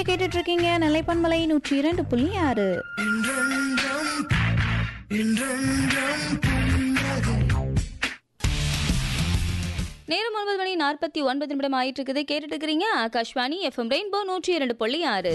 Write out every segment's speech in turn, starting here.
கேட்டுட்டு இருக்கீங்க நிலைப்பன்மலை நூற்றி இரண்டு புள்ளி ஆறு நேரம் ஒன்பது மணி நாற்பத்தி ஒன்பது நிமிடம் ஆயிட்டு இருக்குது கேட்டுட்டு இருக்கிறீங்க ஆகாஷ்வாணி எஃப்எம் ரெயின்போ நூற்றி இரண்டு புள்ளி ஆறு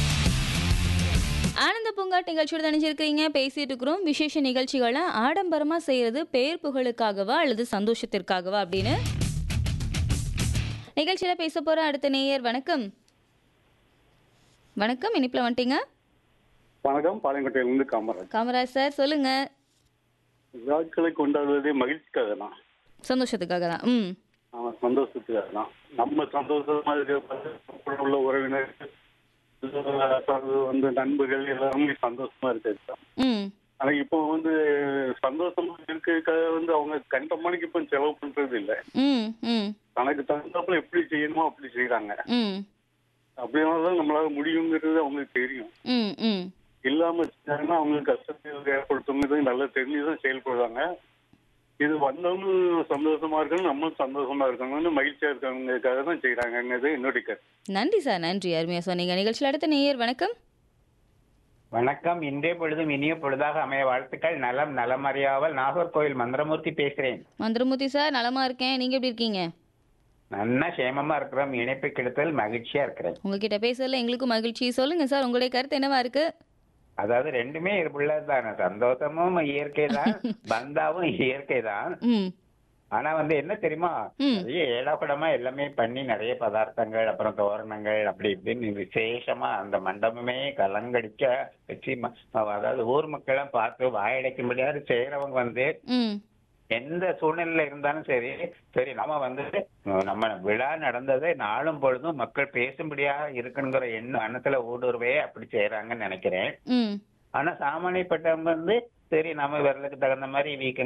ஆனந்த பூங்காட் நிகழ்ச்சியோட நினைச்சிருக்கிறீங்க பேசிட்டு இருக்கிறோம் விசேஷ நிகழ்ச்சிகளை ஆடம்பரமா செய்யறது பேர் புகழுக்காகவா அல்லது சந்தோஷத்திற்காகவா அப்படின்னு நிகழ்ச்சியில பேச போற அடுத்த நேயர் வணக்கம் வணக்கம் இனிப்புல வந்துட்டீங்க வணக்கம் பாளையங்கோட்டையிலிருந்து காமராஜ் காமராஜ் சார் சொல்லுங்க விழாக்களை கொண்டாடுவதே மகிழ்ச்சிக்காக தான் சந்தோஷத்துக்காக தான் ம் ஆமா சந்தோஷத்துக்காக தான் நம்ம சந்தோஷமா இருக்க உள்ள உறவினர்கள் அதாவது வந்து நண்பர்கள் எல்லாருமே சந்தோஷமா இருக்கிறது தான் ம் ஆனா இப்போ வந்து சந்தோஷமா இருக்கிறதுக்காக வந்து அவங்க கண்ட மணிக்கு இப்போ செலவு பண்றது இல்ல ம் ம் தனக்கு தகுந்தாப்புல எப்படி செய்யணுமோ அப்படி செய்யறாங்க ம் அப்படினால்தான் நம்மளால முடியுங்கிறது அவங்களுக்கு தெரியும் ம் ம் இல்லாம செஞ்சாங்கன்னா அவங்களுக்கு கஷ்டத்தை ஏற்படுத்தும் நல்லா தெரிஞ்சுதான் செயல்படுறாங்க இது வந்தவங்களும் சந்தோஷமா இருக்கணும் நம்மளும் சந்தோஷமா இருக்கணும்னு மகிழ்ச்சியா இருக்கவங்களுக்காக தான் செய்யறாங்கிறது என்னுடைய கருத்து நன்றி சார் நன்றி அருமையா சொன்னீங்க நிகழ்ச்சியில் அடுத்த நேயர் வணக்கம் வணக்கம் இன்றைய பொழுதும் இனிய பொழுதாக அமைய வாழ்த்துக்கள் நலம் நலமறியாமல் நாகர்கோவில் மந்திரமூர்த்தி பேசுறேன் மந்திரமூர்த்தி சார் நலமா இருக்கேன் நீங்க எப்படி இருக்கீங்க நன்னா சேமமா இருக்கிறோம் இணைப்பு கிடைத்தல் மகிழ்ச்சியா இருக்கிறேன் உங்ககிட்ட பேசல எங்களுக்கும் மகிழ்ச்சி சொல்லுங்க சார் உங்களுடைய கருத்து என்னவா இருக்கு அதாவது ரெண்டுமே உள்ளது தானே சந்தோஷமும் இயற்கை தான் பந்தாவும் இயற்கை தான் ம் ஆனா வந்து என்ன தெரியுமா ம். நிறைய ஏடாப்படமா எல்லாமே பண்ணி நிறைய பதார்த்தங்கள் அப்புறம் தோரணங்கள் அப்படி இப்படின்னு விசேஷமா அந்த மண்டபமே கலங்கடிக்க வச்சு ம- அதாவது ஊர் மக்களும் பார்த்து வாயடைக்க முடியாது செய்யறவங்க வந்து ம் எந்த சூழ்நிலையில இருந்தாலும் சரி சரி நம்ம வந்து அஹ், நம்ம விழா நடந்ததை நாளும் பொழுதும் மக்கள் பேசும்படியா இருக்குங்கிற எண்ணம் அன்னத்துல ஊடுருவே அப்படி செய்யறாங்கன்னு நினைக்கிறேன் ம் ஆனா சாமானியப்பட்டவங்க வந்து சரி நம்ம விரலுக்கு தகுந்த மாதிரி வீக்க